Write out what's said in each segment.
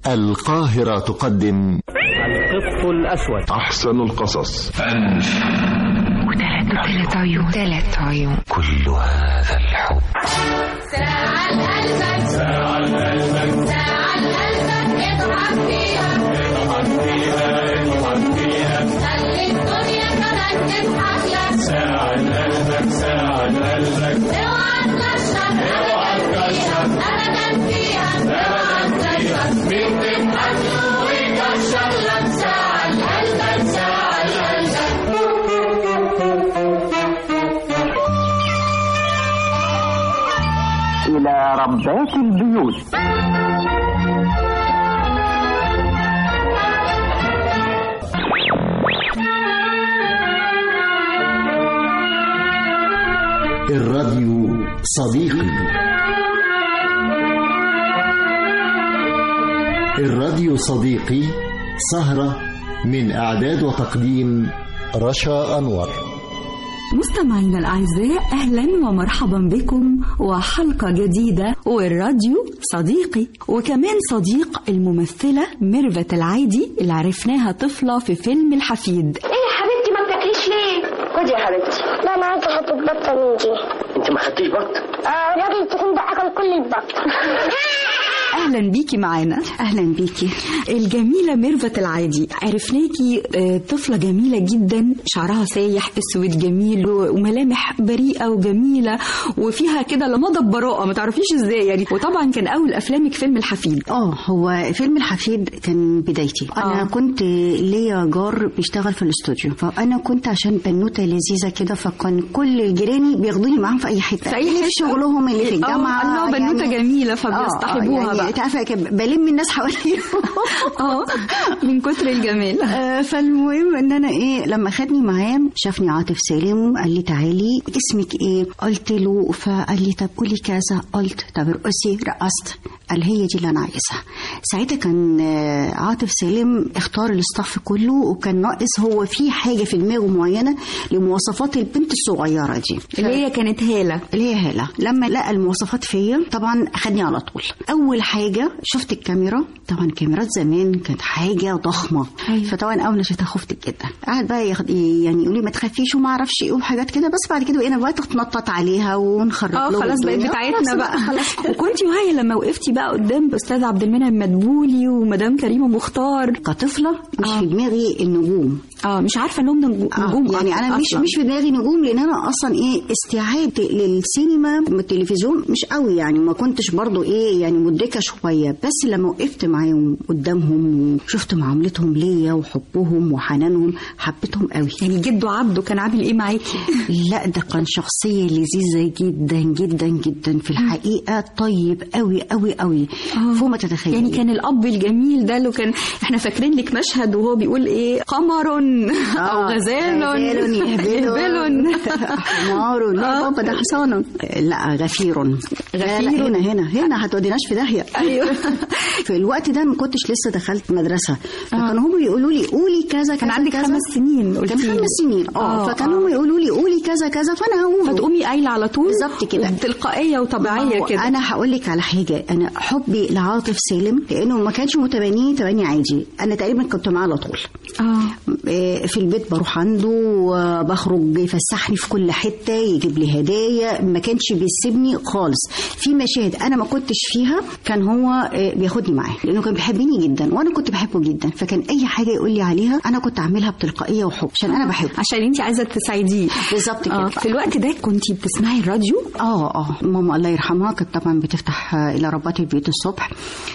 القاهرة تقدم القط الأسود أحسن القصص وثلاث وثلاث عيون ثلاث عيون كل هذا الحب ساعة قلبك ساعة قلبك ساعة قلبك اضحك فيها اضحك فيها اضحك فيها خلي الدنيا كمان تضحك لك ساعة قلبك ساعة قلبك اوعى تكشف اوعى تكشف ابدا فيها اوعى تكشف مين تضحك له ويكشف لك ساعة قلبك ساعة قلبك إلى ربات البيوت الراديو صديقي الراديو صديقي سهرة من إعداد وتقديم رشا أنور مستمعينا الأعزاء أهلا ومرحبا بكم وحلقة جديدة والراديو صديقي وكمان صديق الممثلة ميرفت العيدي اللي عرفناها طفلة في فيلم الحفيد ايه يا حبيبتي ما بتاكليش ليه؟ خدي يا حبيبتي لا انا عايزه حته بطه من دي انت ما خدتيش بط آه راجل تكون ده اكل كل البط أهلا بيكي معانا اهلا بيكي الجميلة ميرفت العادي عرفناكي آه، طفلة جميلة جدا شعرها سايح اسود جميل و- وملامح بريئة وجميلة وفيها كده لمضة براءة ما تعرفيش ازاي يعني وطبعا كان أول أفلامك فيلم الحفيد اه هو فيلم الحفيد كان بدايتي انا آه. كنت ليا جار بيشتغل في الاستوديو فانا كنت عشان بنوته لذيذه كده فكان كل جيراني بياخدوني معاهم في اي حته في أي اللي في حتة. شغلهم اللي في آه، الجامعه الله بنوتة جميلة آه، فبيصطحبوها آه، بقى. يعني تعرفي كده بلم الناس حواليهم اه من كتر الجمال آه، فالمهم ان انا ايه لما خدني معاه شافني عاطف سالم قال لي تعالي اسمك ايه قلت له فقال لي طب قولي كذا قلت طب ارقصي رقصت قال هي دي اللي انا عايزها ساعتها كان آه، عاطف سالم اختار الاستاف كله وكان ناقص هو في حاجه في دماغه معينه لمواصفات البنت الصغيره دي اللي هي كانت هالة اللي هي هالة لما لقى المواصفات فيا طبعا خدني على طول اول حاجه شفت الكاميرا طبعا كاميرات زمان كانت حاجه ضخمه أيوة. فطبعا اول ما شفتها خفت جدا قعد بقى ياخد يعني يقول لي ما تخافيش وما اعرفش ايه وحاجات كده بس بعد كده بقينا بقى تتنطط عليها ونخرج اه لهم خلاص بقت الدنيا. بتاعتنا خلاص بقى خلاص وكنتي وهي لما وقفتي بقى قدام استاذ عبد المنعم مدبولي ومدام كريمه مختار كطفله مش آه. في دماغي النجوم اه مش عارفه انهم نجو- آه، نجوم يعني انا مش أصلاً. مش في دماغي نجوم لان انا اصلا ايه استيعاب للسينما من التلفزيون مش قوي يعني ما كنتش برضو ايه يعني مدركه شويه بس لما وقفت معاهم قدامهم وشفت معاملتهم ليا وحبهم وحنانهم حبيتهم قوي يعني جدو عبده كان عامل ايه معاكي لا ده كان شخصية لذيذة جدا جدا جدا في الحقيقة طيب قوي قوي قوي فوق ما تتخيل يعني كان الاب الجميل ده اللي كان احنا فاكرين لك مشهد وهو بيقول ايه قمر او غزال غزال يهبل حمار لا بابا ده حصان لا غفير لا، لا، غفير. هنا هنا هنا هتوديناش في داهية ايوه في الوقت ده ما كنتش لسه دخلت مدرسة فكانوا هم بيقولوا لي قولي كذا كان كذا عندك كذا. خمس سنين كان قلتي خمس سنين اه فكانوا هم يقولوا لي قولي كذا كذا فانا هقول فتقومي قايله على طول بالظبط كده. تلقائيه وطبيعيه هو كده انا هقول لك على حاجه انا حبي لعاطف سالم لانه ما كانش متبني تبني عادي انا تقريبا كنت معاه على طول اه إيه، في البيت بروح عنده آه، بخرج يفسحني في كل حته يجيب لي هدايا ما كانش بيسيبني خالص في مشاهد انا ما كنتش فيها كان هو إيه، بياخدني معاه لانه كان بيحبني جدا وانا كنت بحبه جدا فكان اي حاجه يقول لي عليها انا كنت اعملها بتلقائيه وحب عشان انا بحبه عشان انت عايزه تساعديه بالظبط كده اه في الوقت ده كنتي بتسمعي الراديو اه اه ماما الله يرحمها كانت طبعا بتفتح آه، الى ربات البيوت الصبح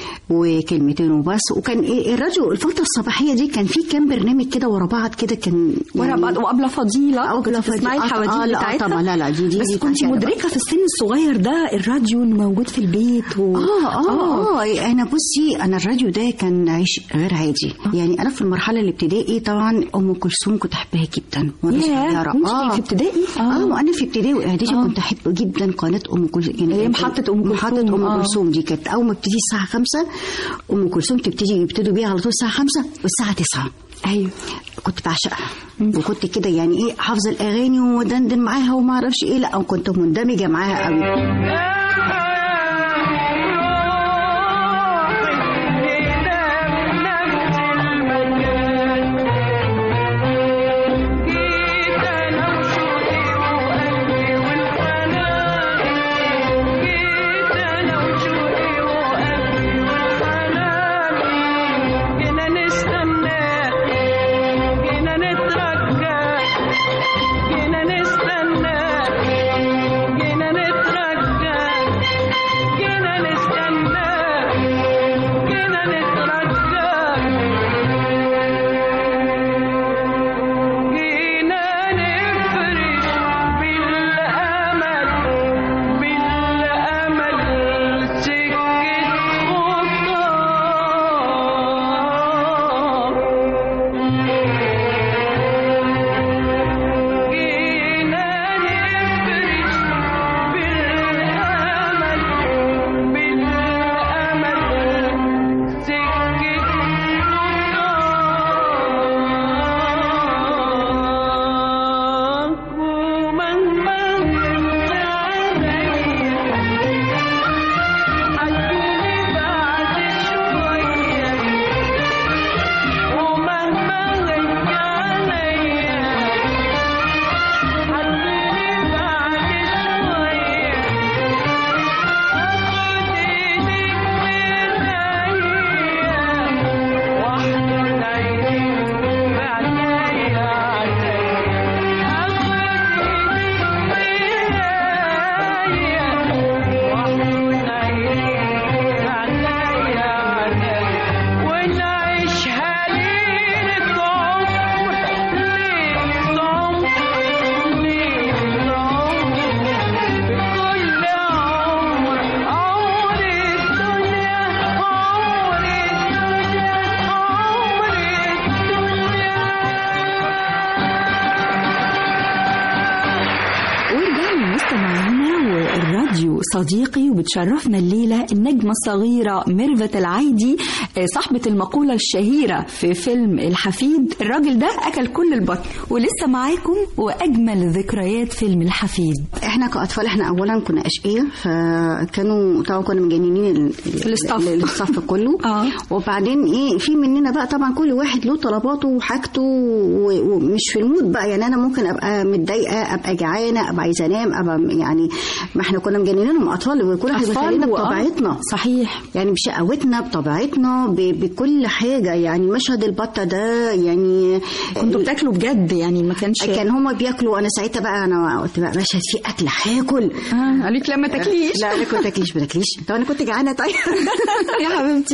وكلمتين وبس وكان ايه الراديو الفتره الصباحيه دي كان في كام برنامج كده ورا بعض كده كان ورا بعض وقبل فضيله أو كنت قبل بتسمعي فضيلة. الحواديت آه، لا، بتاعتها طبعا، لا، لا، دي- دي- بس دي كنت كانت مدركه في السن الصغير ده الراديو انه موجود في البيت و... اه اه اه انا بصي انا الراديو ده كان عيش غير عادي يعني انا في المرحله الابتدائي طبعا ام كلثوم كنت احبها جدا وانا ياه، صغيره وانتي في ابتدائي؟ آه. اه وانا في ابتدائي واعدادي آه. كنت احب جدا قناه ام كلثوم يعني هي كانت- محطة أم كلثوم. محطه ام آه. كلثوم دي كانت اول ما بتيجي الساعه 5 ام كلثوم تبتدي يبتدوا بيها على طول الساعه 5 والساعه 9 ايوه كنت بعشقها وكنت كده يعني ايه حافظه الاغاني ودندن معاها وما اعرفش ايه لا كنت مندمجه معاها قوي يا صديقي وبتشرفنا الليلة النجمة الصغيرة ميرفت العايدي آه، صاحبة المقولة الشهيرة في فيلم الحفيد الراجل ده أكل كل البطن ولسه معاكم وأجمل ذكريات فيلم الحفيد احنا كاطفال احنا اولا كنا اشقياء فكانوا طبعا كنا مجننين ال- الستاف. ال- الصف كله آه. وبعدين ايه في مننا بقى طبعا كل واحد له طلباته وحاجته و- ومش في المود بقى يعني انا ممكن ابقى متضايقه ابقى جعانه ابقى عايزه انام ابقى يعني ما احنا كنا مجننينهم اطفال وكل واحد أطفال بيخلينا وآه. بطبيعتنا صحيح يعني بشقاوتنا بطبيعتنا ب- بكل حاجه يعني مشهد البطه ده يعني كنتوا بتاكلوا بجد يعني ما كانش كان هما بياكلوا انا ساعتها بقى انا قلت بقى مشهد فيه اكل هاكل آه قالك لا ما تاكليش لا انا كنت اكليش ما تاكليش طب انا كنت جعانه طيب يا حبيبتي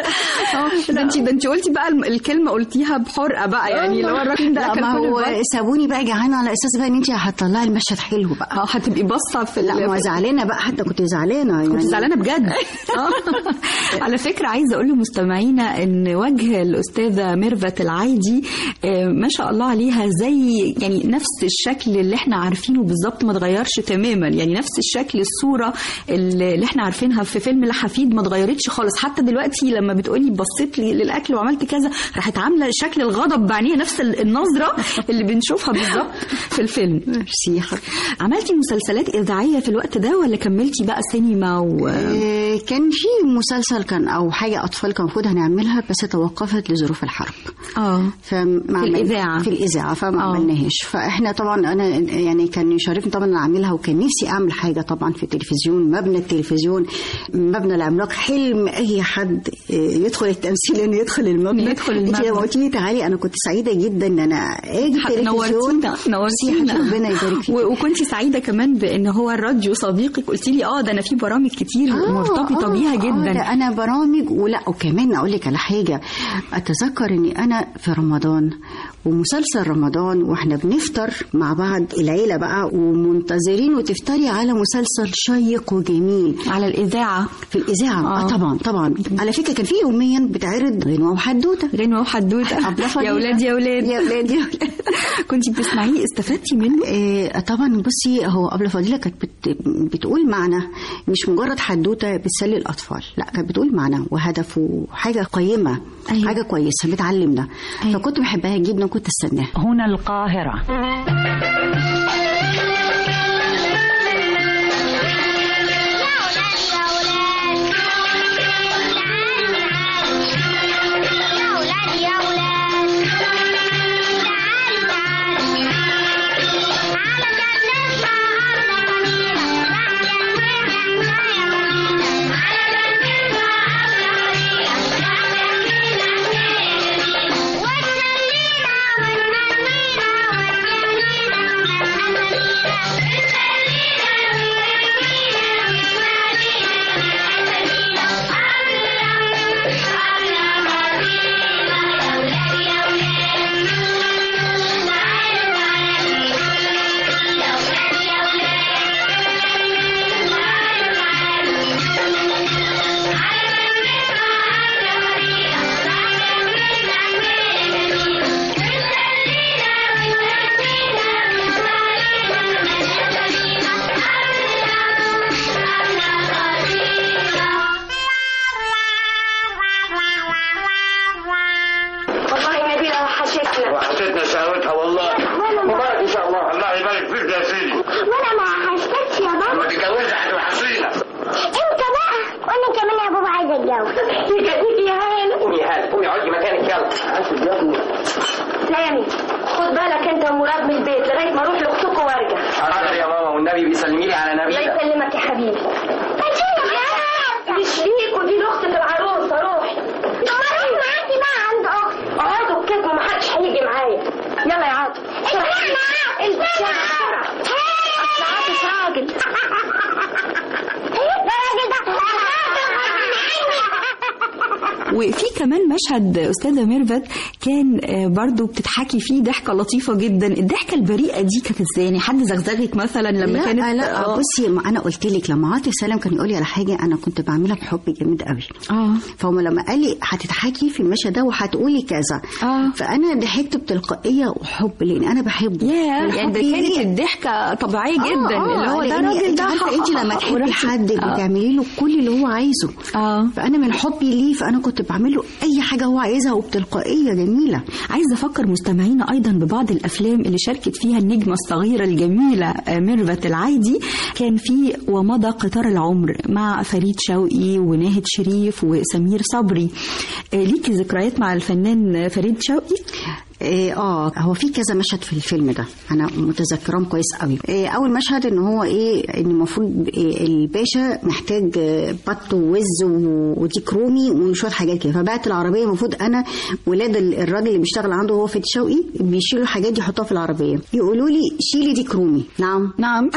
اه ده انت ده انت قلتي بقى الم- الكلمه قلتيها بحرقه بقى يعني اللي هو الراجل ده لا اكل ما كل هو البطن. سابوني بقى جعانه على اساس بقى ان انت هتطلعي المشهد حلو بقى اه هتبقي باصه في لا ال- ما في- زعلانه بقى حتى كنت زعلانه يعني كنت زعلانه بجد آه. على فكره عايزه اقول لمستمعينا ان وجه الاستاذه ميرفت العايدي آه، ما شاء الله عليها زي يعني نفس الشكل اللي احنا عارفينه بالظبط ما اتغيرش تماما يعني نفس الشكل الصوره اللي اللي احنا عارفينها في فيلم الحفيد ما اتغيرتش خالص حتى دلوقتي لما بتقولي بصيت لي للاكل وعملت كذا راحت عامله شكل الغضب بعينيها نفس ال- النظره اللي بنشوفها بالظبط في الفيلم ميرسي يا حبيبتي. عملتي مسلسلات اذاعيه في الوقت ده ولا كملتي بقى سينما و... آه، كان في مسلسل كان او حاجه اطفال كان المفروض هنعملها بس توقفت لظروف الحرب اه فما في الإذاعة. في الاذاعه فما آه. عملناش فاحنا طبعا انا يعني كان يشرفني طبعا ان اعملها وكان نفسي اعمل حاجه طبعا في التلفزيون مبنى التلفزيون مبنى العملاق حلم اي حد آه، يدخل التمثيل انه يدخل المبنى يدخل انت المبنى. لما قلت لي تعالي انا كنت سعيده جدا ان انا اجي التلفزيون نورتينا نورتينا ربنا يبارك فيك و- وكنت سعيده كمان بان هو الراديو صديقك قلت لي اه ده انا في برامج كتير آه، مرتبطه آه، بيها آه، جدا ده انا برامج ولا وكمان اقول لك على حاجه اتذكر اني انا في رمضان ومسلسل رمضان واحنا بنفطر مع بعض العيله بقى ومنتظرين وتفطري على مسلسل شيق وجميل على الاذاعه في الاذاعه آه. اه, طبعا طبعا على فكره كان في يوميا بتعرض غنوه وحدوته غنوه وحدوته أبلة فضيلة. يا ولاد يا ولاد يا ولاد يا ولاد كنت بتسمعيه استفدتي منه آه، طبعا بصي هو قبل فضيلة كانت بت بتقول معنى مش مجرد حدوته بتسلي الاطفال لا كانت بتقول معنى وهدف وحاجه قيمه أيوة. حاجه كويسه بتعلمنا أيوة. فكنت بحبها جدا وكنت استناها هنا القاهرة والله نبيلة وحشتنا وحشتنا شهوتها والله مبارك ان شاء الله الله يبارك فيك يا سيدي وانا ما حسيتش يا لما بابا تتجوزي هتوحشينا انت بقى وانا كمان يا بابا عايزه اتجوز يجازيك يا هاني قومي يا هاني قومي اقعدي مكانك يلا اسف يا ابني سامي خد بالك انت ومراد من البيت لغايه ما اروح لاختكم وارجع حاضر يا ماما والنبي بيسلمي لي على الله نبيله يسلمك يا حبيبي مش ليك ودي لاختك العروسه روحي اروح معاكي بقى عند اختي اقعدوا بكيف ومحدش هيجي معايا يلا يا عاطف بسرعه بسرعه اصل عاطف راجل ده راجل ده وفي كمان مشهد استاذه ميرفت كان آه، برضو بتضحكي فيه ضحكه لطيفه جدا الضحكه البريئه دي كانت ازاي يعني حد زغزغك مثلا لما لا كانت لا آه. بصي ما انا قلت لك لما عاطف سلام كان يقول لي على حاجه انا كنت بعملها بحب جامد قوي اه فهو لما قال لي هتضحكي في المشهد ده وهتقولي كذا آه. فانا ضحكت بتلقائيه وحب لان انا بحبه ياه أنا يعني ده حبي كانت ليه؟ الضحكه طبيعيه جدا آه، اللي هو ده لأن راجل انت ده عارفه انت لما تحبي ورحتي- حد آه. بتعملي له كل اللي هو عايزه اه فانا من حبي ليه فانا كنت بعمل له اي حاجه هو عايزها وبتلقائيه جميله عايزه افكر مستمعينا ايضا ببعض الافلام اللي شاركت فيها النجمه الصغيره الجميله آه، ميرفت العايدي كان في ومضى قطار العمر مع فريد شوقي وناهد شريف وسمير صبري آه، ليكي ذكريات مع الفنان فريد شوقي إيه اه هو في كذا مشهد في الفيلم ده انا متذكرهم كويس قوي إيه اول مشهد ان هو ايه ان المفروض إيه الباشا محتاج آه، بط ووز و- وديك رومي وشويه حاجات كده فبعت العربيه المفروض انا ولاد ال- الراجل اللي بيشتغل عنده هو في شوقي بيشيلوا الحاجات دي يحطوها في العربيه يقولوا لي شيلي ديك رومي نعم نعم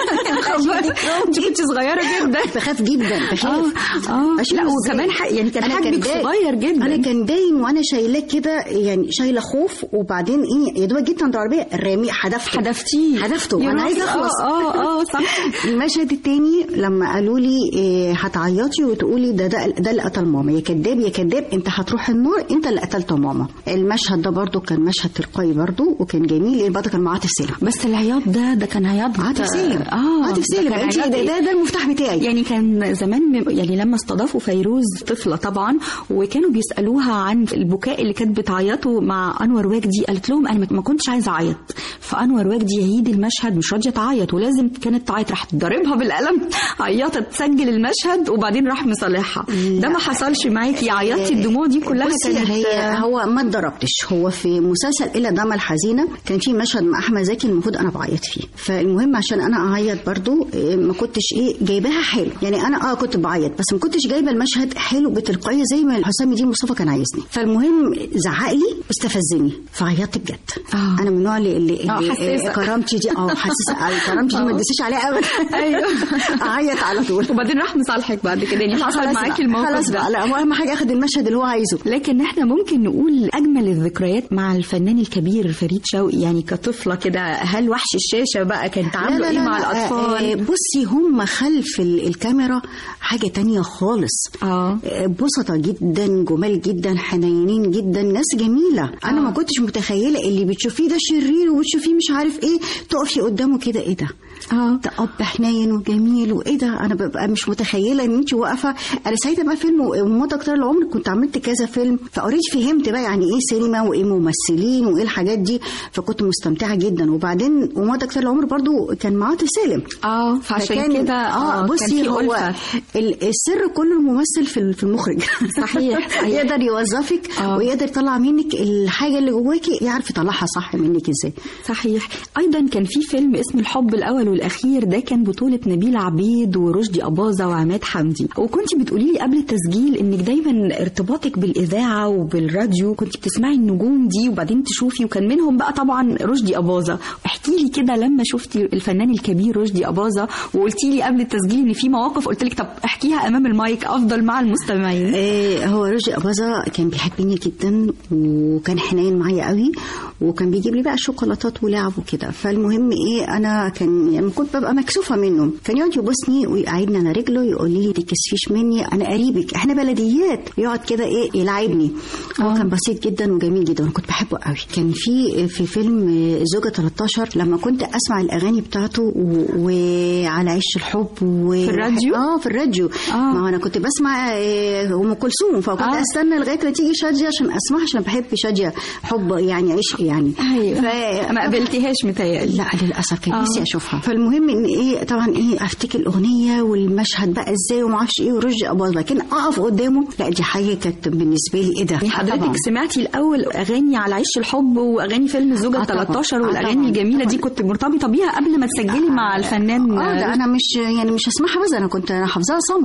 انت كنت صغيره جدا بخاف جدا بخاف اه اه أشيل لا إزاي؟ وكمان ح- يعني كان أنا حجمك دايم- صغير جدا انا كان دايم وانا شايلاه كده يعني شايله خوف وبعدين ايه يا دوبك جيت عند العربيه رامي حدفته حدفتيه حدفته يا انا عايزه راجل، اخلص اه اه اه صح المشهد التاني لما قالوا لي إيه هتعيطي وتقولي ده ده ده اللي قتل ماما يا كذاب يا كذاب انت هتروح النار انت اللي قتلت ماما المشهد ده برضو كان مشهد تلقائي برضو وكان جميل لان برضو كان مع عاطف سالم بس العياط ده ده كان عياط عاطف سالم اه عاطف ده سالم كان قالت لي عياط ده, إيه؟ ده ده المفتاح بتاعي يعني كان زمان م- يعني لما استضافوا فيروز طفله طبعا وكانوا بيسالوها عن البكاء اللي كانت بتعيطه مع انور واجدي قالت لهم انا ما كنتش عايزه اعيط فانور واجدي يعيد المشهد مش راضيه تعيط ولازم كانت تعيط راح ضاربها بالقلم عيطت تسجل المشهد وبعدين راح مصالحها ده ما حصلش معاكي عيطتي الدموع دي كلها بصي كانت هي هو ما اتضربتش هو في مسلسل الى دم الحزينه كان في مشهد مع احمد زكي المفروض انا بعيط فيه فالمهم عشان انا اعيط برضو إيه، ما كنتش ايه جايباها حلو يعني انا اه كنت بعيط بس ما كنتش جايبه المشهد حلو بتلقائيه زي ما حسام الدين مصطفى كان عايزني فالمهم زعق لي استفزني فعيطت بجد آه. انا من النوع اللي, اللي, آه، اللي حساسة. كرامتي دي اه حساسه قوي كرامتي دي ما آه. تدسيش عليها ابدا ايوه اعيط على طول وبعدين راح مصالحك بعد كده يعني حصل خلاص معاكي بقى، الموقف خلاص ده بقى لا هو اهم حاجه اخد المشهد اللي هو عايزه لكن احنا ممكن نقول اجمل الذكريات مع الفنان الكبير فريد شوقي يعني كطفله كده هل وحش الشاشه بقى كان تعامله ايه مع آه، الاطفال بصي هم خلف ال- الكاميرا حاجة تانية خالص اه آه، بسطة جدا جمال جدا حنينين جدا ناس جميلة أنا آه. ما كنتش متخيلة اللي بتشوفيه ده شرير وبتشوفيه مش عارف إيه تقفي قدامه كده إيه ده اه ده اب حنين وجميل وايه ده انا ببقى مش متخيله ان انت واقفه انا ساعتها بقى فيلم ومدى اكتر العمر كنت عملت كذا فيلم فاوريدي فهمت بقى يعني ايه سينما وايه ممثلين وايه الحاجات دي فكنت مستمتعه جدا وبعدين ومدى اكتر العمر برضو كان معاه عاطف سالم اه فعشان فكان- كده اه كان بصي في هو ألفة. ال- السر كله الممثل في ال- في المخرج صحيح، صحيح. يقدر يوظفك آه. ويقدر يطلع منك الحاجه اللي جواكي يعرف يطلعها صح منك ازاي صحيح ايضا كان في فيلم اسمه الحب الاول والاخير ده كان بطوله نبيل عبيد ورشدي اباظه وعماد حمدي وكنت بتقولي لي قبل التسجيل انك دايما ارتباطك بالاذاعه وبالراديو كنت بتسمعي النجوم دي وبعدين تشوفي وكان منهم بقى طبعا رشدي اباظه احكي لي كده لما شفتي الفنان الكبير رشدي اباظه وقلتي لي قبل التسجيل ان في مواقف قلت لك طب احكيها امام المايك افضل مع المستمعين آه، هو رشدي أباظة كان بيحبني جدا وكان حنين معايا قوي وكان بيجيب لي بقى شوكولاتات ولعب وكده فالمهم ايه انا كان يعني كنت ببقى مكسوفه منه كان يقعد يبوسني ويقعدني على رجله يقول لي تكسفيش مني انا قريبك احنا بلديات يقعد كده ايه يلعبني هو كان بسيط جدا وجميل جدا انا كنت بحبه قوي كان في في فيلم آه، زوجة 13 لما كنت اسمع الاغاني بتاعته و- وعلى عش الحب و... في الراديو؟ اه في الراديو آه. ما هو انا كنت بسمع آه، ام كلثوم فكنت آه. آه. استنى لغايه ما تيجي شاديه عشان اسمعها عشان بحب شاديه حب يعني عشق يعني ايوه ف... ما قابلتيهاش متهيألي لا للاسف كان آه. نفسي اشوفها فالمهم ان ايه طبعا ايه افتكر الاغنيه والمشهد بقى ازاي وما اعرفش ايه ورشدي اباظه لكن اقف قدامه لا دي حاجه كانت بالنسبه لي ايه ده يعني حضرتك طبعاً. سمعتي الاول اغاني على عش الحب واغاني فيلم الزوجه آه طبعاً. 13 آه والاغاني طبعاً. الجميله دي كنت مرتبطه بيها قبل ما تسجلي مع الفنان اه ده انا مش يعني مش هسمعها بس انا كنت حافظاها صم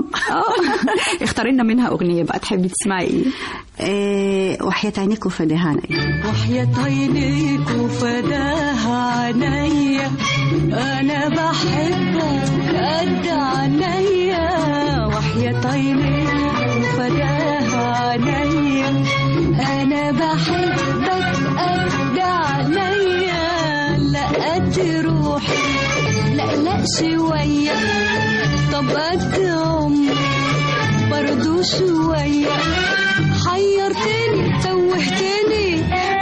اه اختاري لنا منها اغنيه بقى تحبي تسمعي ايه آه وحياة عينيك وفداها عينيك وحياة عينيك وفداها عينيا أنا بحبك قد عينيا وحياة عينيك وفداها عينيا انا بحبك قد عينيا لا قد روحي لا لا شوية طب قد عمري برضو شوية حيرتني توهتني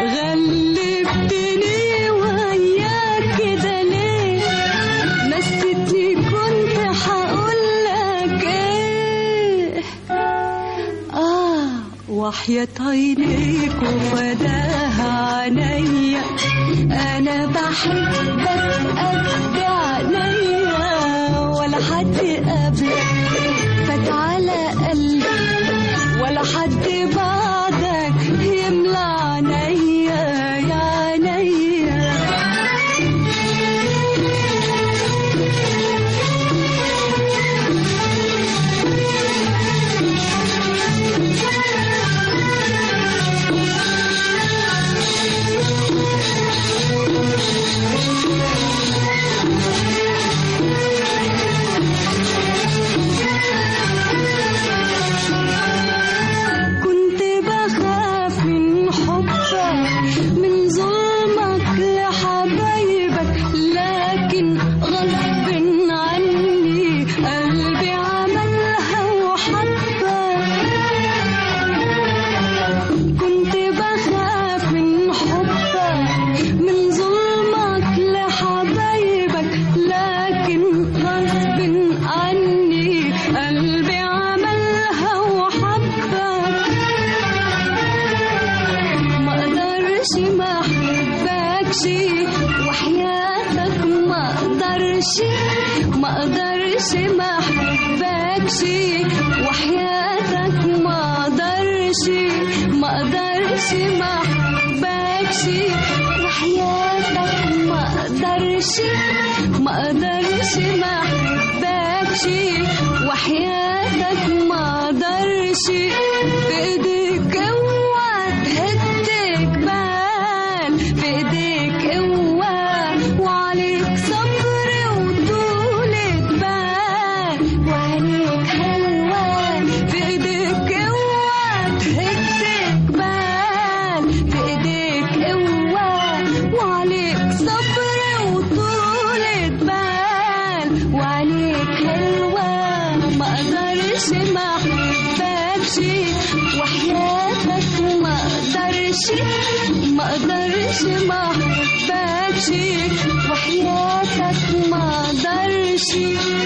غلبتني وياك كده ليه نسيتني كنت هقولك ايه آه وحياة عينيك وفداها عينيا أنا بحبك قد عينيا ولا حد قبلك فات على قلبي ولا حد بعدك يملى عينيا يا عينيا كنت بخاف من حبك من ظلمك لحبايبك لكن غصب عني قلبي عملها وحبك كنت بخاف من حبك من ظلمك لحبايبك لكن غصب عني قلبي عملها وحبك ما اقدرش ما احبكش وحياتك ما اقدرش ما اقدرش ما احبكش وحياتك ما اقدرش ما اقدرش ما احبكش وحياتك ما اقدرش ما اقدرش ما احبكش وحياتك ما اقدرش في ايديك اوعى تهد جبال في ايديك قوة وعليك صبر وطولة بال وعليك هوى في ايديك قوة تهد جبال في ايديك قوة وعليك صبر وطولة بال وعليك هوى ما اقدرش ما احبكش وحياتك ما اقدرش ما اقدرش ما احبكش وحياتك ما اقدرش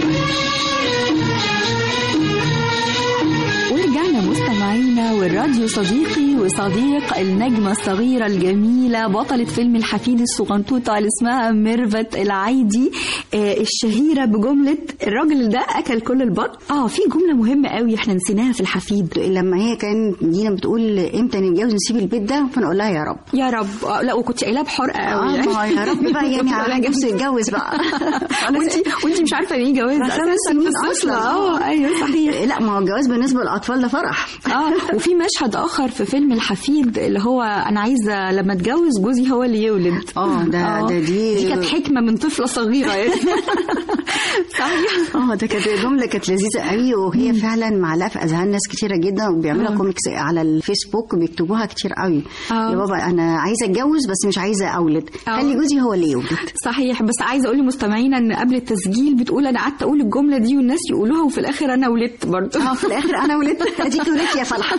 ورجعنا مستمعينا والراديو صديقي وصديق النجمة الصغيرة الجميلة بطلة فيلم الحفيد الصغنطوطة اللي اسمها ميرفت العايدي آه الشهيرة بجملة الراجل ده أكل كل البط اه في جملة مهمة قوي احنا نسيناها في الحفيد لما هي كانت دينا بتقول امتى نتجوز نسيب البيت ده فانا اقول لها يا رب يا رب آه لا وكنت قايلها بحرقة قوي اه ما هو يا رب بقى يعني على نفسه يتجوز بقى وانتي وانتي مش عارفة يعني جواز خمس أساسا سنين في الطفلة أصلاً. اه ايوه صحيح لا ما هو الجواز بالنسبه للاطفال ده فرح اه وفي مشهد اخر في فيلم الحفيد اللي هو انا عايزه لما اتجوز جوزي هو اللي يولد اه ده ده دي دي كانت حكمه من طفله صغيره يعني صحيح اه ده كانت جمله كانت لذيذه قوي وهي فعلا معلقه في اذهان ناس كتيره جدا وبيعملوا كوميكس على الفيسبوك وبيكتبوها كتير قوي آه. يا بابا انا عايزه اتجوز بس مش عايزه اولد آه. خلي جوزي هو اللي يولد صحيح بس عايزه اقول لمستمعينا ان قبل التسجيل بتقول انا قعدت اقول الجمله دي والناس يقولوها وفي الاخر انا ولدت برضه اه في الاخر انا ولدت اديك ولدت يا فلحه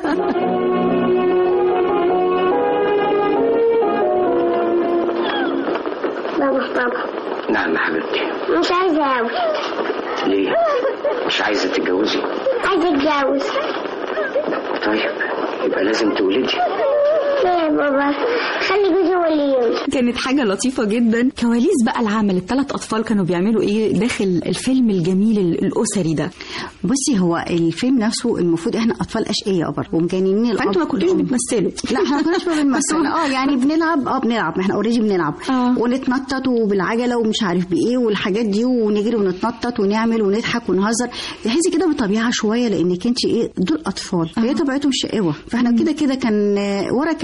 بابا بابا نعم يا حبيبتي مش عايزة أوي ليه مش عايزة تتجوزي عايزة أتجوز طيب يبقى لازم تولدي ليه يا بابا خلي جوزي هو اللي يولد كانت حاجة لطيفة جدا كواليس بقى العمل الثلاث أطفال كانوا بيعملوا إيه داخل الفيلم الجميل ال- الأسري ده بصي هو الفيلم نفسه المفروض احنا اطفال اشقياء برضه ومجانين الاب فأنتوا ما كنتوش والأم. بتمثلوا لا احنا ما كناش بنمثل اه يعني بنلعب اه بنلعب ما احنا اوريدي بنلعب آه. ونتنطط وبالعجله ومش عارف بايه والحاجات دي ونجري ونتنطط ونعمل ونضحك ونهزر تحسي كده بطبيعه شويه لانك انت ايه دول اطفال فهي طبيعتهم شقاوه فاحنا كده كده كان آه، ورا كاميرا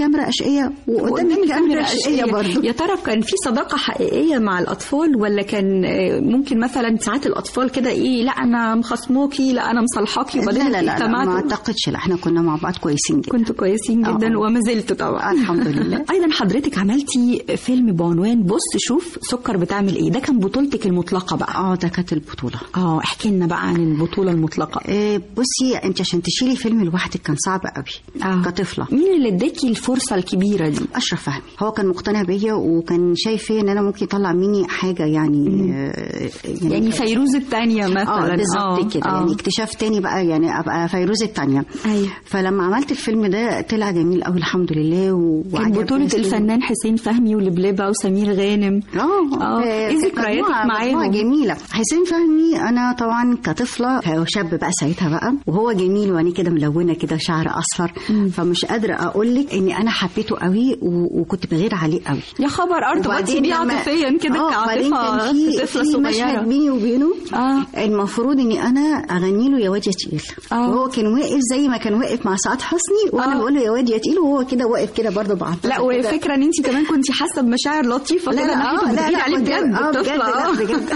الكاميرا اشقيه وقدام الكاميرا اشقيه برضه يا ترى كان في صداقه حقيقيه مع الاطفال ولا كان آه، ممكن مثلا ساعات الاطفال كده ايه لا انا مخصموكي لا انا مصالحاكي لا وبعدين لا لا, لا اجتمعتوا؟ ما اعتقدش لا احنا كنا مع بعض كويسين جدا كنتوا كويسين جدا آه. وما زلتوا طبعا الحمد لله. ايضا حضرتك عملتي فيلم بعنوان بص شوف سكر بتعمل ايه ده كان بطولتك المطلقه بقى اه ده كانت البطوله اه احكي لنا بقى عن البطوله المطلقه آه، بصي انت عشان تشيلي فيلم لوحدك كان صعب قوي آه. كطفله مين اللي اداكي الفرصه الكبيره دي اشرف فهمي هو كان مقتنع بيا وكان شايف فيا ان انا ممكن يطلع مني حاجه يعني آه، يعني فيروز الثانيه مثلا اه بالظبط كده يعني اكتشاف تاني بقى يعني ابقى فيروز التانية ايوه فلما عملت الفيلم ده طلع جميل قوي الحمد لله و- كان وعجب بطولة ناس كتير. الفنان حسين فهمي ولبلبة وسمير غانم اه اه ايه كانت ذكرياتك مجموعة- معاهم؟ مجموعة جميلة حسين فهمي انا طبعا كطفلة هو شاب بقى ساعتها بقى وهو جميل وعينيه كده ملونة كده وشعر اصفر فمش قادرة اقول لك اني انا حبيته قوي و- وكنت بغير عليه قوي يا خبر ارتبطتي وبعدين بيه لما- عاطفيا كده اه بعدين كعاطفه كان في طفله في مشهد صغيره بيني وبينه اه المفروض اني انا اغني له يا واد يا تقيل آه. وهو كان واقف زي ما كان واقف مع سعاد حسني وانا آه. بقول له يا واد يا تقيل وهو كده واقف كده برضه بعطف لا وفكره ان انت كمان كنت حاسه بمشاعر لطيفه لا كده لا ناحيته اه لا بتغيري لا عليه كنت- بجد اه بجد الطفله لا اه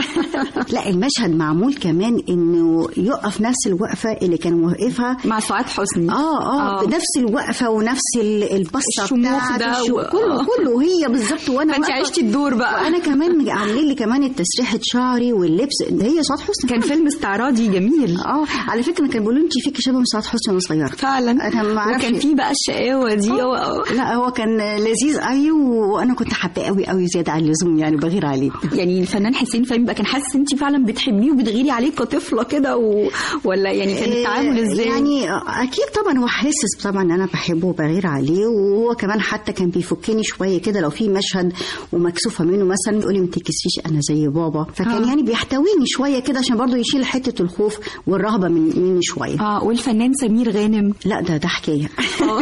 بجد لا المشهد معمول كمان انه يقف نفس الوقفه اللي كان موقفها مع سعاد حسني اه اه آه. بنفس الوقفه ونفس ال- البصه الشموخ بتاعت ده الشو- و- كله آه. كله هي بالظبط وانا فانت واقفة- عشتي الدور بقى وانا كمان عاملين لي كمان التسريحه شعري واللبس ده هي سعاد حسني كان فيلم استعراضي جميل اه على فكره كانوا بيقولوا انت فيكي شبه من سعاد حسني وانا صغيره فعلا انا ما اعرفش وكان في بقى الشقاوه دي و- لا هو كان لذيذ قوي وانا كنت حباه قوي قوي زياده عن اللزوم يعني بغير عليه يعني الفنان حسين فهمي بقى كان حاسس انت فعلا بتحبيه وبتغيري عليه كطفله كده و... ولا يعني كان التعامل ازاي؟ يعني اكيد طبعا هو حاسس طبعا ان انا بحبه وبغير عليه وهو كمان حتى كان بيفكني شويه كده لو في مشهد ومكسوفه منه مثلا يقول لي ما تكسفيش انا زي بابا فكان آه. يعني بيحتويني شويه كده عشان برضه يشيل حته الخوف والرهبه من مني شويه اه والفنان سمير غانم لا ده ده حكايه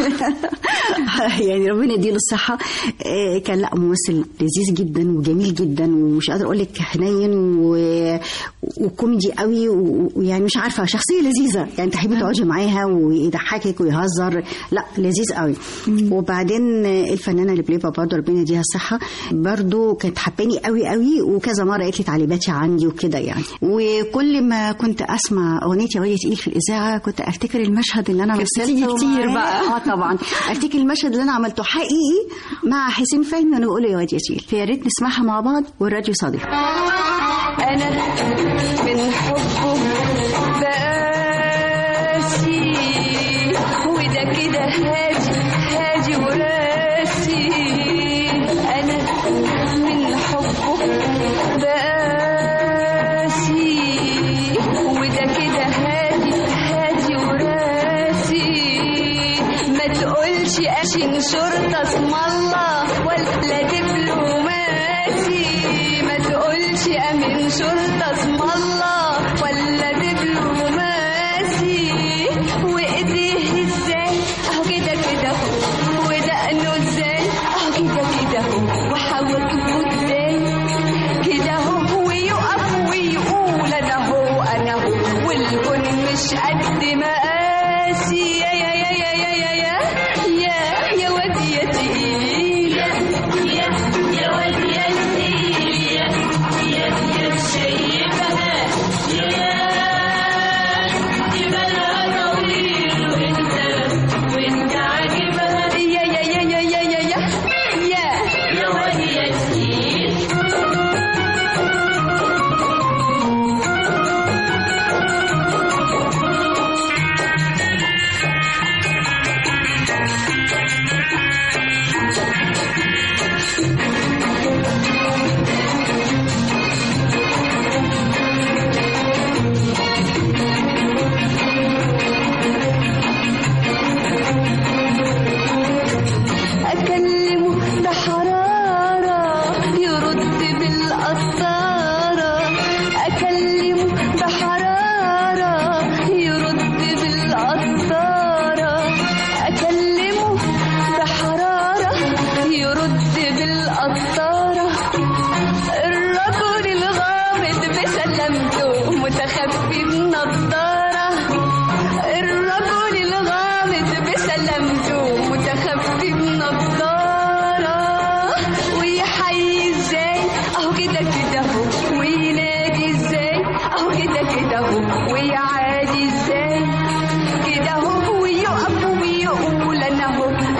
يعني ربنا يديله الصحه آه، كان لا ممثل لذيذ جدا وجميل جدا ومش قادره اقول لك حنين و- وكوميدي قوي و- ويعني مش عارفه شخصيه لذيذه يعني تحبي تقعدي معاها ويضحكك ويهزر لا لذيذ قوي وبعدين آه، الفنانه لبليبه برضه ربنا يديها الصحه برضه كانت حباني قوي قوي وكذا مره قالت لي تعليماتي عندي وكده يعني وكل ما كنت اسمع اغنيه يا وادي تقيل في الاذاعه كنت افتكر المشهد اللي انا كانت مثلته بتيجي كتير معاه. بقى. اه طبعا افتكر المشهد اللي انا عملته حقيقي مع حسين فهمي وانا بقول له يا واد ياسين فيا ريت نسمعها مع بعض والراديو صديق أنا من حبه بقاسي وده كده هادي هادي وراسي أنا من حبه بقاسي وده كده هادي هادي وراسي ما تقولش أشن شرطة اسم الله ولا دبلوماسي ما تقولش أمين شرطة اسم الله ولا دبلوماسي وإيديه ازاي أهو كده كده أهو ودقنه ازاي أهو كده كده أهو وحواجبه ازاي كده أهو ويقف ويقول أنا هو أنا هو والكون مش قد مقاسي يا يا يا يا يا يا يا يا يا واد يا تقيل يا يا واد يا تقيل يا يا يا شايفة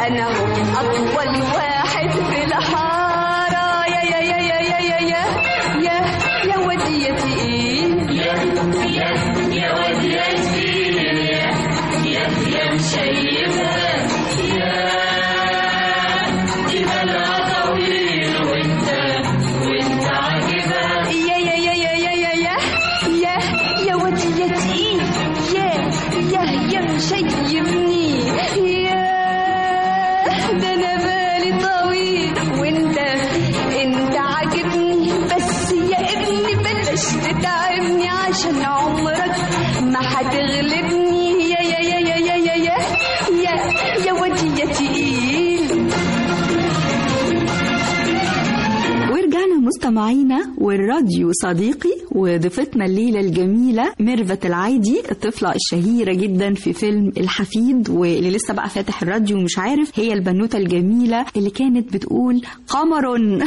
انا هو اطول واحد في الحاره يا يا يا يا يا يا يا يا يا وديتي ايه يا يا يا وديتي يا يا يا مشيبه يا دي بالها طويل وانت وانت عاجبه يا يا يا يا يا يا يا يا يا وديتي يا يا يا مشيبني يا ده انا بالي طويل وانت انت عاجبني بس يا ابني بلاش تتعبني عشان عمرك ما هتغلبني يا يا يا يا يا يا يا يا يا وديتي ورجعنا مستمعينا والراديو صديقي وضيفتنا الليلة الجميلة ميرفت العايدي الطفلة الشهيرة جدا في فيلم الحفيد واللي لسه بقى فاتح الراديو ومش عارف هي البنوتة الجميلة اللي كانت بتقول قمر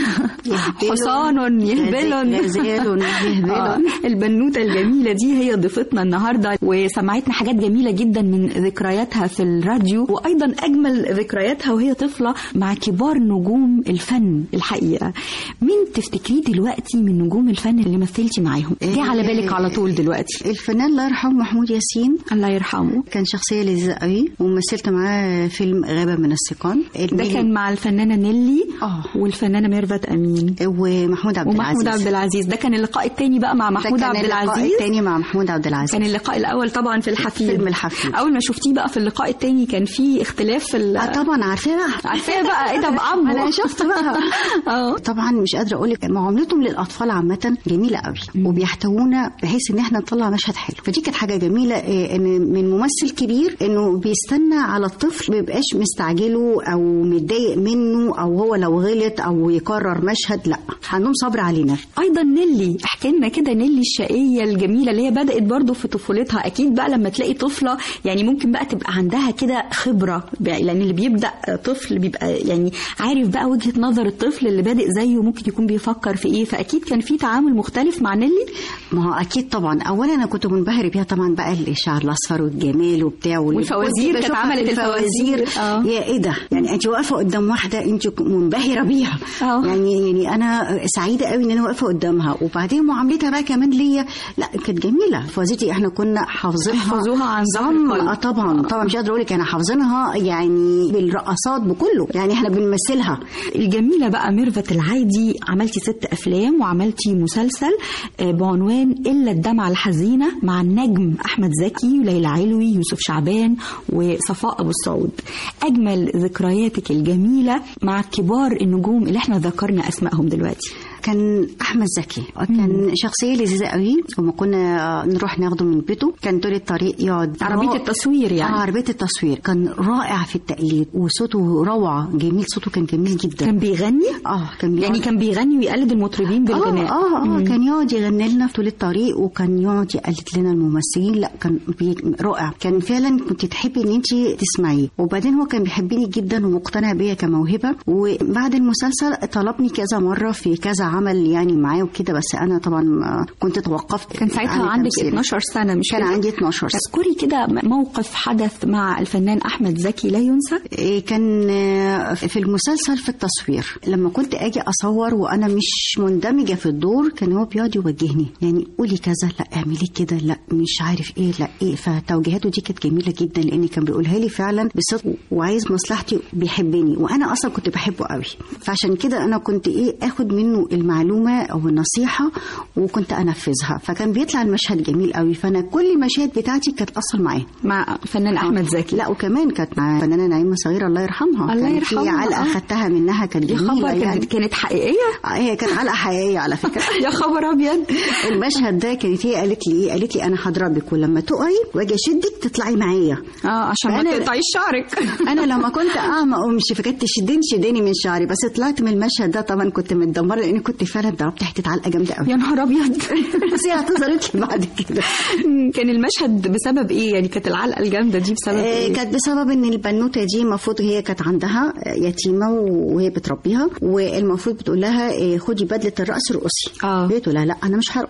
حصان يهبل غزال يهبل. آه، البنوتة الجميلة دي هي ضيفتنا النهاردة وسمعتنا حاجات جميلة جدا من ذكرياتها في الراديو وأيضا أجمل ذكرياتها وهي طفلة مع كبار نجوم الفن الحقيقة مين تفتكريه دلوقتي من نجوم الفن اللي مثلتي معاهم جه على بالك على طول دلوقتي الفنان الله يرحمه محمود ياسين الله يرحمه كان شخصية لذيذة قوي ومثلت معاه فيلم غابة من السيقان ده كان مع الفنانة نيلي اه والفنانة ميرفت أمين ومحمود عبد ومحمود العزيز عبد العزيز ده كان اللقاء الثاني بقى مع محمود ده كان عبد اللقاء العزيز التاني مع محمود عبد العزيز كان اللقاء الاول طبعا في الحفيد فيلم الحفيد. اول ما شفتيه بقى في اللقاء الثاني كان في اختلاف في ال- اه طبعا عارفاه بقى عارفاه بقى ايه ده بعمه انا شفت بقى اه طبعا مش قادره اقول لك معاملتهم للاطفال عامه جميله قوي وبيحتوونا بحيث ان احنا نطلع مشهد حلو فدي كانت حاجه جميله إيه، ان من ممثل كبير انه بيستنى على الطفل ما يبقاش مستعجله او متضايق منه او هو لو غلط او يكرر مشهد لا عندهم صبر علينا ايضا نيلي احكي لنا كده نيلي الشقيه الجميله اللي هي بدات برضو في طفولتها اكيد بقى لما تلاقي طفله يعني ممكن بقى تبقى عندها كده خبره بقى- لان اللي بيبدا طفل بيبقى يعني عارف بقى وجهه نظر الطفل اللي بادئ زيه ممكن يكون بيفكر في ايه فاكيد كان في تعامل مختلف مع نيلي ما هو اكيد طبعا اولا انا كنت منبهر بيها طبعا بقى الشعر الاصفر والجمال وبتاع وال- والفوازير كنت كانت بشوفها عملت في الفوازير. آه. يا ايه ده يعني انت واقفه قدام واحده انت منبهره بيها آه. يعني يعني انا سعيده قوي ان انا واقفه قدامها وبعدين معاملتها بقى كمان ليا لا كانت جميله فوازيرتي احنا كنا حافظينها حفظوها عن ظهر صم. قلب. اه طبعا طبعا مش قادره اقول لك انا حافظينها يعني بالرقصات بكله يعني احنا بنمثلها الجميلة بقى ميرفت العايدي عملتي ست أفلام وعملتي مسلسل آه، بعنوان إلا الدمعة الحزينة مع النجم أحمد زكي وليلى علوي يوسف شعبان وصفاء أبو السعود أجمل ذكرياتك الجميلة مع كبار النجوم اللي احنا ذكرنا أسمائهم دلوقتي كان احمد زكي كان شخصيه لذيذه قوي وما كنا نروح ناخده من بيته كان طول الطريق يقعد عربية هو- التصوير يعني. اه عربيه التصوير كان رائع في التقليد وصوته روعه جميل صوته كان جميل جدا كان بيغني اه كان يعني كان بيغني ويقلد المطربين بالغناء اه اه, آه مم. كان يقعد يغني لنا طول الطريق وكان يقعد يقلد لنا الممثلين لا كان بي... رائع كان فعلا كنت تحبي ان انت تسمعيه وبعدين هو كان بيحبني جدا ومقتنع بيا كموهبه وبعد المسلسل طلبني كذا مره في كذا عمل يعني معاه وكده بس انا طبعا ما كنت توقفت كان ساعتها عن عندك التمثيل. 12 سنة مش كان كده؟ عندي 12 سنه اذكري كده موقف حدث مع الفنان أحمد زكي لا ينسى إيه كان آه، في المسلسل في التصوير لما كنت اجي اصور وانا مش مندمجه في الدور كان هو بيقعد يوجهني يعني قولي كذا لا اعملي كده لا مش عارف ايه لا ايه فتوجيهاته دي كانت جميله جدا لان كان بيقولها لي فعلا بصدق وعايز مصلحتي بيحبني وانا اصلا كنت بحبه قوي فعشان كده انا كنت ايه اخد منه المعلومه او النصيحه وكنت انفذها فكان بيطلع المشهد جميل قوي فانا كل المشاهد بتاعتي كانت اصلا معاه مع الفنان أحمد زكي لا وكمان كانت مع الفنانه نعيمه صغيره الله يرحمها الله كان يرحمها، في علقه آه. خدتها منها كانت يا جميله خبر يعني كانت كانت حقيقية آه، هي كانت علقه حقيقيه على فكره يا خبر أبيض المشهد ده كانت هي قالت لي ايه قالت لي انا هضربك ولما تقعي واجي اشدك تطلعي معايا اه عشان ما فأنا- تقطعيش شعرك انا لما كنت اه ما اقومش فكانت تشدني شدني من شعري بس طلعت من المشهد ده طبعا كنت متدمره لان كنت فعلا ضربت حته علقه جامده قوي يا نهار أبيض بس هي اعتذرت لي بعد كده كان المشهد بسبب ايه يعني كانت العلقه الجامده دي بسبب آه، ايه كانت بسبب ان البنوته دي المفروض هي كانت عندها يتيمه وهي بتربيها والمفروض بتقول لها آه، خدي بدله الرقص رقصي اه قالت لها لا انا مش هرقص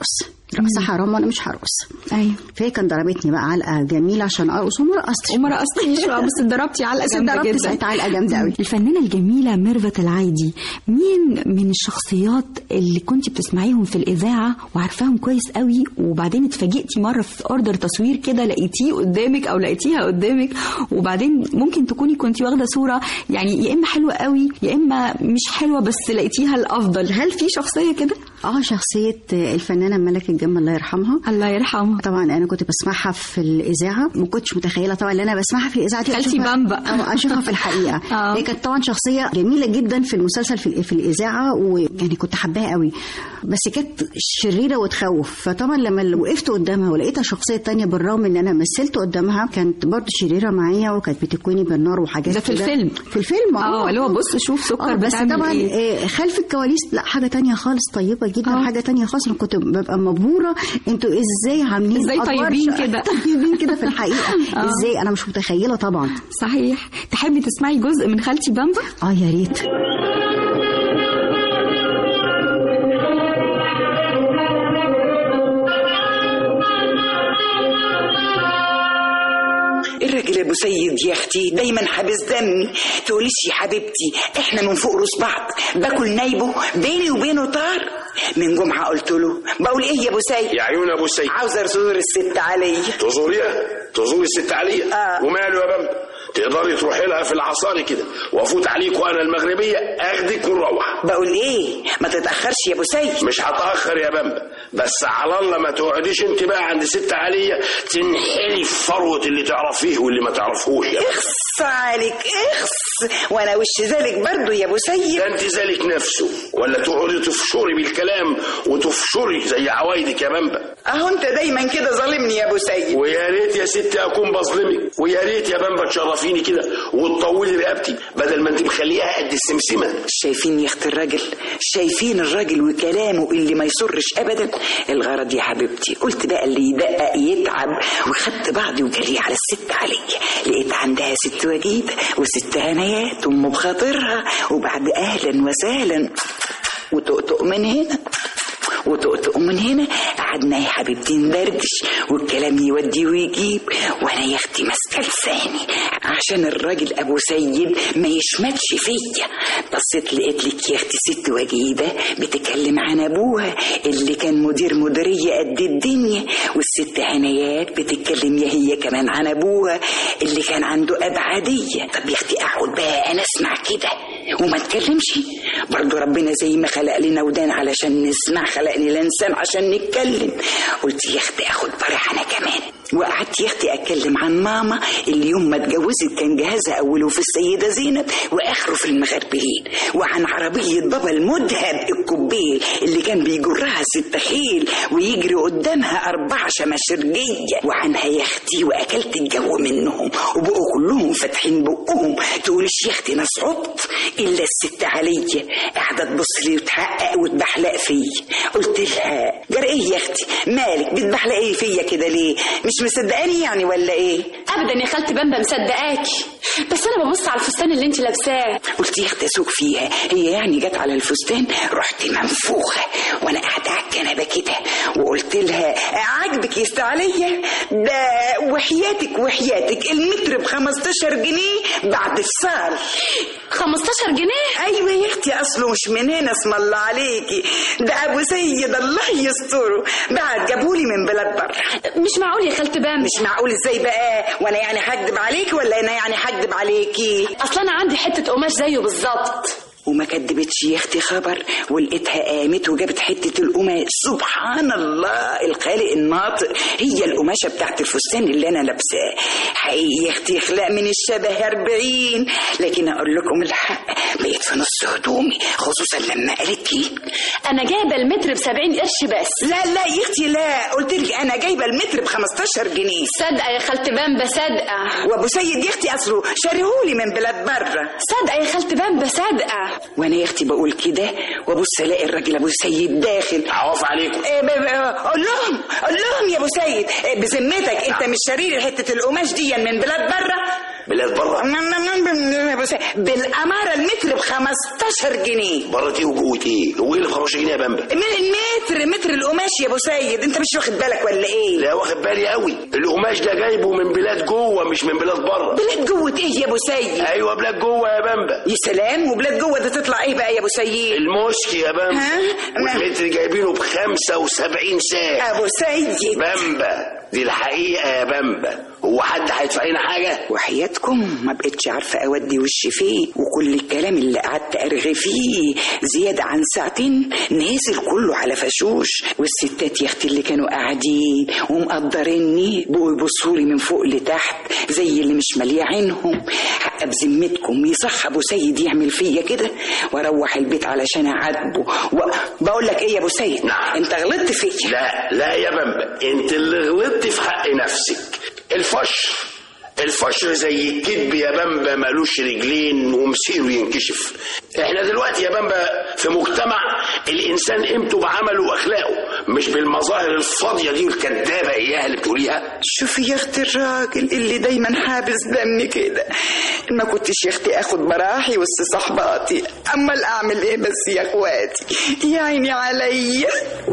رقص حرام وانا مش هرقص ايوه فهي كانت ضربتني بقى علقه جميله عشان ارقص وما رقصتش وما رقصتيش بقى، بس اتضربتي علقه بس جامده اتضربت جدا ساعتها علقه جامده قوي الفنانة الجميلة ميرفت العايدي مين من الشخصيات اللي كنت بتسمعيهم في الإذاعة وعارفاهم كويس قوي وبعدين اتفاجئتي مرة في أوردر تصوير كده لقيتيه قدامك أو لقيتيها قدامك وبعدين ممكن تكوني كنت واخدة صورة يعني يا إما حلوة قوي يا إما مش حلوة بس لقيتيها الأفضل هل في شخصية كده؟ اه شخصيه الفنانه ملك الجمل الله يرحمها الله يرحمها طبعا انا كنت بسمعها في الاذاعه ما كنتش متخيله طبعا اللي انا بسمعها في الاذاعه دي خالتي أشوفها- بامبا. اه اشوفها في الحقيقه آه. هي كانت طبعا شخصيه جميله جدا في المسلسل في, في الاذاعه ويعني كنت حباها قوي بس كانت شريره وتخوف فطبعا لما وقفت قدامها ولقيتها شخصيه تانية بالرغم ان انا مثلت قدامها كانت برضه شريره معايا وكانت بتكويني بالنار وحاجات ده في كده. الفيلم. في الفيلم اه اللي هو بص شوف سكر اه بس بتعمل طبعا إيه. آه، خلف الكواليس لا حاجه تانية خالص طيبه جدا آه. حاجه تانية خالص انا كنت ببقى مبهوره انتوا ازاي عاملين إزاي أدوار طيبين ش- كده؟ طيبين كده في الحقيقه آه. ازاي انا مش متخيله طبعا صحيح تحبي تسمعي جزء من خالتي بامبا؟ اه يا ريت الراجل ابو سيد يا اختي دايما حابس دمي تقوليش يا حبيبتي احنا من فوق روس بعض باكل نايبه بيني وبينه طار من جمعه قلت له بقول ايه يا ابو سيد يا عيون ابو سيد عاوزه ازور الست علي تزوريها تزوري الست عليا آه. وماله يا بامبا تقدري تروحي لها في العصاري كده وافوت عليك وانا المغربيه اخدك ونروح بقول ايه ما تتاخرش يا ابو سيد مش هتاخر يا بامبا بس على الله ما تقعديش انت بقى عند ست عليا تنحلي في فروه اللي تعرفيه واللي ما تعرفوش يا بامبا. اخص عليك اخص وانا وش ذلك برضو يا ابو سيد ده انت ذلك نفسه ولا تقعدي تفشري بالكلام وتفشري زي عوايدك يا بامبا اهو انت دايما كده ظالمني يا ابو سيد ويا ريت يا ستي اكون بظلمك ويا ريت يا بامبا تشرفيني كده وتطولي رقبتي بدل ما انت مخليها قد السمسمه شايفين يا اخت الراجل شايفين الراجل وكلامه اللي ما يسرش ابدا الغرض يا حبيبتي قلت بقى اللي يدقق يتعب وخدت بعضي وجري على الست علي لقيت عندها ست وجيبه وست هنايات ام بخاطرها وبعد اهلا وسهلا وتقطق من هنا وتقطق من هنا قعدنا يا حبيبتي ندردش والكلام يودي ويجيب وانا يا اختي ماسكه لساني عشان الراجل ابو سيد ما يشمتش فيا بصيت لقيت لك يا اختي ست وجيبه بتكلم عن ابوها اللي كان مدير مديريه قد الدنيا والست عنايات بتتكلم يا هي كمان عن ابوها اللي كان عنده ابعاديه طب يا اختي اقعد بقى انا اسمع كده وما اتكلمش برضو ربنا زي ما خلق لنا ودان علشان نسمع خلقني لسان عشان نتكلم قلت يا اختي اخد برح انا كمان وقعدت يا اختي اتكلم عن ماما اللي يوم ما اتجوزت كان جهازها اوله في السيده زينب واخره في المغربلين وعن عربيه بابا المذهب الكوبيل اللي كان بيجرها ست خيل ويجري قدامها اربع شماشرجيه وعنها يا اختي واكلت الجو منهم وبقوا كلهم فاتحين بقهم تقولش يا اختي انا صعبت الا الست عليا قاعده تبص لي وتحقق وتبحلق فيا قلت لها جرى ايه يا اختي مالك بتبحلقي فيا كده ليه مش مصدقاني يعني ولا ايه ابدا يا خالتي بامبا مصدقاكي بس انا ببص على الفستان اللي انت لابساه قلت يا اختي اسوق فيها هي يعني جت على الفستان رحت منفوخه وانا قاعده على الكنبه كده وقلت لها عاجبك يا ست عليا ده وحياتك وحياتك المتر ب 15 جنيه بعد الصال 15 جنيه ايوه يا اختي اصله مش من هنا اسم الله عليكي ده ابو سيد الله يستره بعد جابولي من بلاد بره مش معقول يا خالتي بامبا مش معقول ازاي بقى وانا يعني هكدب عليكي ولا انا يعني هكدب عليكي اصل انا عندي حته قماش زيه بالظبط وما كدبتش يا اختي خبر ولقيتها قامت وجابت حته القماش سبحان الله الخالق الناطق هي القماشه بتاعت الفستان اللي انا لابساه حقيقي يا اختي اخلاق من الشبه أربعين لكن اقول لكم الحق بقيت في نص هدومي خصوصا لما قالت لي انا جايبه المتر ب 70 قرش بس لا لا يا اختي لا قلت لك انا جايبه المتر ب 15 جنيه صادقه يا خالتي بامبا صادقه وابو سيد يا اختي اصله شاريهولي من بلاد بره صادقه يا خالتي بامبا صادقه وانا يا اختي بقول كده وابص الاقي الراجل ابو سيد داخل عوف عليكم إيه ب- ب- قول لهم قول لهم يا ابو سيد إيه بذمتك انت مش شاري حته القماش دي من بلاد بره بلاد بره بالاماره المتر ب 15 جنيه بره ايه وجوه ايه هو ايه اللي ب 15 جنيه يا بامبا من المتر متر القماش يا ابو سيد انت مش واخد بالك ولا ايه لا واخد بالي قوي القماش ده جايبه من بلاد جوه مش من بلاد بره بلاد جوه ايه يا ابو سيد ايوه بلاد جوه يا بامبا يا سلام وبلاد جوه ده تطلع ايه بقى يا ابو سيد الموسك يا بامبا ها؟ والمتر جايبينه ب 75 ساعه ابو سيد بامبا دي الحقيقه يا بامبا هو حد هيدفع لنا حاجه وحياتكم ما بقتش عارفه اودي وشي فيه وكل الكلام اللي قعدت ارغي فيه زياده عن ساعتين نازل كله على فشوش والستات يا اختي اللي كانوا قاعدين ومقدريني بقوا يبصوا لي من فوق لتحت زي اللي مش ماليه عينهم حق بذمتكم يصح ابو سيد يعمل فيا كده واروح البيت علشان اعاتبه و... بقول لك ايه يا ابو سيد نعم. انت غلطت فيا لا لا يا بامبا انت اللي غلطت في حق نفسك الفشر الفشر زي الكذب يا بامبا مالوش رجلين ومصيره ينكشف احنا دلوقتي يا بامبا في مجتمع الانسان قيمته بعمله واخلاقه مش بالمظاهر الفاضيه دي والكدابه اياها اللي بتقوليها شوفي يا اختي الراجل اللي دايما حابس دمي كده ما كنتش يا اختي اخد براحي وسط صحباتي امال اعمل ايه بس يا اخواتي يا عيني عليا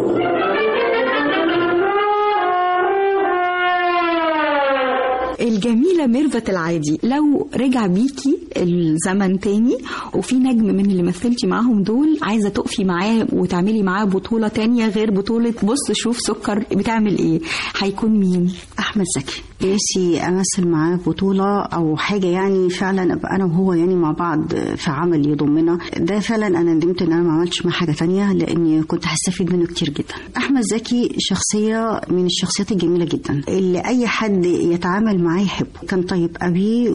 الجميلة ميرفت العادي لو رجع بيكي الزمن تاني وفي نجم من اللي مثلتي معاهم دول عايزة تقفي معاه وتعملي معاه بطولة تانية غير بطولة بص شوف سكر بتعمل ايه هيكون مين؟ احمد زكي نفسي امثل معاه بطوله او حاجه يعني فعلا ابقى انا وهو يعني مع بعض في عمل يضمنا ده فعلا انا ندمت ان انا ما عملتش معاه حاجه تانية لاني كنت هستفيد منه كتير جدا احمد زكي شخصيه من الشخصيات الجميله جدا اللي اي حد يتعامل معاه يحبه كان طيب قوي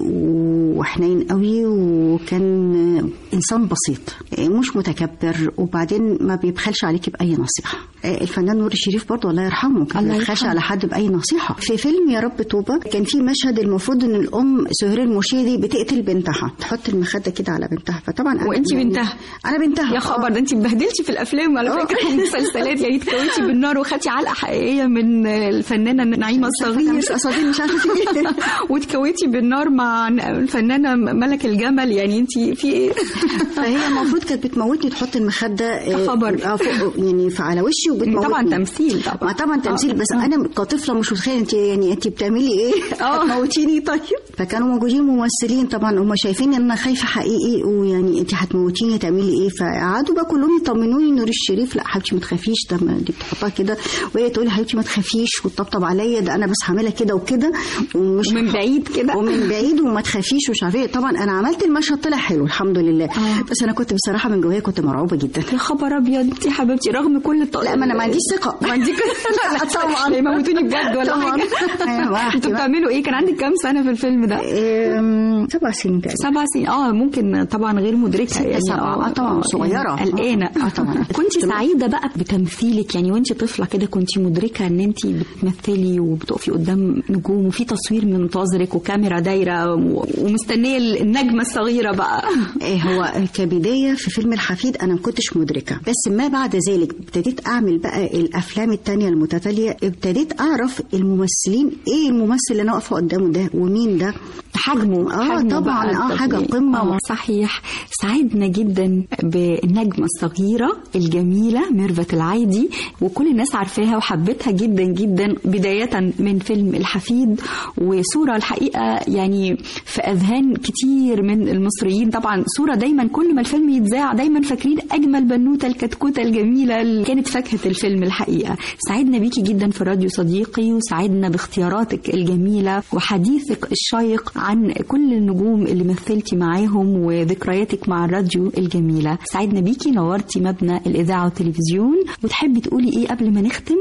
وحنين قوي وكان انسان بسيط مش متكبر وبعدين ما بيبخلش عليكي باي نصيحه الفنان نور الشريف برضه الله يرحمه كان الله ما بيبخلش يرحمه. على حد باي نصيحه في فيلم يا رب توبه كان في مشهد المفروض ان الام سهير المرشدي بتقتل بنتها تحط المخده كده على بنتها فطبعا أنا وانت يعني- بنتها انا بنتها يا خبر ده انت اتبهدلتي في الافلام على آه. فكره والمسلسلات يعني اتكويتي بالنار وخدتي علقه حقيقيه من الفنانه نعيمه الصغير مش اساطير مش عارفه في ايه واتكويتي بالنار مع الفنانه ملك الجمل يعني انت في ايه فهي المفروض كانت بتموتني تحط المخده يا خبر. آه، فوق يعني في على وشي وبتموتني طبعا تمثيل طبعا ما طبعا تمثيل آه. بس انا كطفله مش متخيله انت يعني انت بتعملي ايه آه. هتموتيني طيب فكانوا موجودين ممثلين طبعا هم شايفين ان انا خايفه حقيقي ويعني انت هتموتيني تعملي ايه فقعدوا بقى كلهم يطمنوني نور الشريف لا حبيبتي ما تخافيش ده ما- دي بتحطها كده وهي تقول لي حبيبتي ما تخافيش وتطبطب عليا ده انا بس هعملها كده وكده ومش ومن بعيد كده ومن بعيد وما تخافيش ومش عارفه ايه طبعا انا عملت المشهد طلع حلو الحمد لله آه. بس انا كنت بصراحه من جوايا كنت مرعوبه جدا يا خبر ابيض انت يا حبيبتي رغم كل الط... لا ما انا ما عنديش ثقه ما عندك لا لا طبعا يموتوني بجد ولا طبعاً. حاجه أيوة، واحد انتوا بقى. بتعملوا ايه كان عندك كام سنه في الفيلم ده أم، سبع سنين تقريبا سبع سنين اه ممكن طبعا غير مدركه يعني سبعة. آه، طبعا، صغيرة. قلقانه آه، طبعا. كنت سعيده بقى بتمثيلك يعني وانت طفله كده كنت مدركه ان انت بتمثلي وبتقفي قدام نجوم وفي تصوير منتظرك وكاميرا دايره و- ومستنيه النجمه الصغيره بقى إيه هو كبداية في فيلم الحفيد أنا ما كنتش مدركة بس ما بعد ذلك ابتديت أعمل بقى الأفلام التانية المتتالية ابتديت أعرف الممثلين إيه الممثل اللي أنا واقفة قدامه ده ومين ده حجمه آه، حجمه طبعاً، بقى آه، حاجة الطبيعي. قمة. آه، صحيح سعدنا جدا بالنجمة الصغيرة الجميلة ميرفت العايدي وكل الناس عارفاها وحبتها جدا جدا بداية من فيلم الحفيد وصورة الحقيقة يعني في أذهان كتير من المصريين طبعا صورة دايما كل ما الفيلم يتذاع دايما فاكرين أجمل بنوتة الكتكوتة الجميلة اللي كانت فاكهة الفيلم الحقيقة سعدنا بيكي جدا في راديو صديقي وسعدنا باختياراتك الجميلة وحديثك الشيق عن كل النجوم اللي مثلتي معاهم وذكرياتك مع الراديو الجميلة سعدنا بيكي نورتي مبنى الإذاعة والتلفزيون وتحبي تقولي إيه قبل ما نختم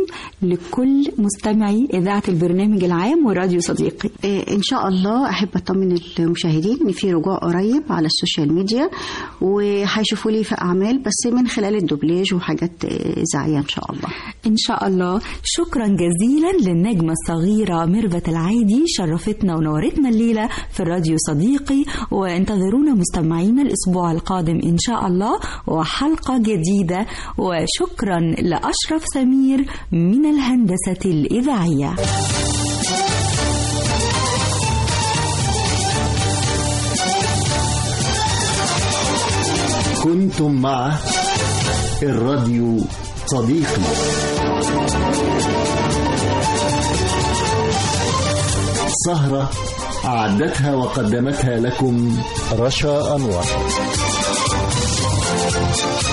لكل مستمعي إذاعة البرنامج العام وراديو صديقي إيه إن شاء الله أحب أطمن المشاهدين إن في رجوع قريب على السوشيال ميديا وهيشوفوا لي في أعمال بس من خلال الدوبليج وحاجات إيه، إذاعية إن شاء الله إن شاء الله شكرا جزيلا للنجمة الصغيرة ميرفت العايدي شرفتنا ونورتنا الليلة في الراديو صديقي وانتظرونا مستمعينا الأسبوع القادم إن شاء الله وحلقة جديدة وشكرا لأشرف سمير من الهندسة الإذاعية كنتم مع الراديو صديقي سهرة أعدتها وقدمتها لكم رشا أنور